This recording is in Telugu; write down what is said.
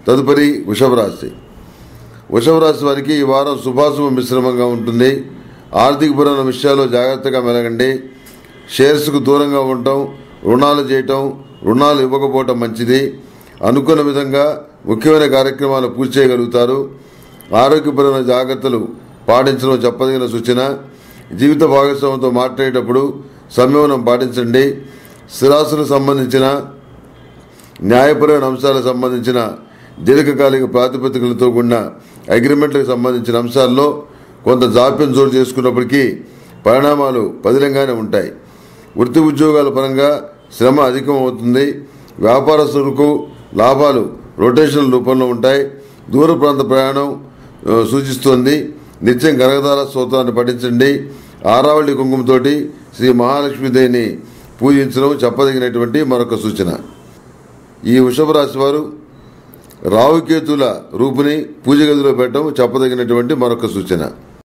తదుపరి వృషభ రాశి వృషభ రాశి వారికి ఈ వారం శుభాశుభ మిశ్రమంగా ఉంటుంది ఆర్థికపరమైన విషయాల్లో జాగ్రత్తగా మెలగండి షేర్స్కు దూరంగా ఉండటం రుణాలు చేయటం రుణాలు ఇవ్వకపోవటం మంచిది అనుకున్న విధంగా ముఖ్యమైన కార్యక్రమాలు పూర్తి చేయగలుగుతారు ఆరోగ్యపరమైన జాగ్రత్తలు పాటించడం చెప్పదగిన సూచన జీవిత భాగస్వామితో మాట్లాడేటప్పుడు సంయమనం పాటించండి స్థిరాస్తులకు సంబంధించిన న్యాయపరమైన అంశాలకు సంబంధించిన దీర్ఘకాలిక ప్రాతిపదికలతో కూడిన అగ్రిమెంట్లకు సంబంధించిన అంశాల్లో కొంత జాప్యం చోటు చేసుకున్నప్పటికీ పరిణామాలు పదిలంగానే ఉంటాయి వృత్తి ఉద్యోగాల పరంగా శ్రమ అధికం అవుతుంది వ్యాపారస్తులకు లాభాలు రొటేషన్ రూపంలో ఉంటాయి దూర ప్రాంత ప్రయాణం ఆ, సూచిస్తోంది నిత్యం గరగదార స్తోత్రాన్ని పఠించండి ఆరావళి కుంకుమతోటి శ్రీ మహాలక్ష్మీదేవిని పూజించడం చెప్పదగినటువంటి మరొక సూచన ఈ వృషభ రాశి వారు రావుకేతుల రూపుని పూజ గదిలో పెట్టడం చెప్పదగినటువంటి మరొక సూచన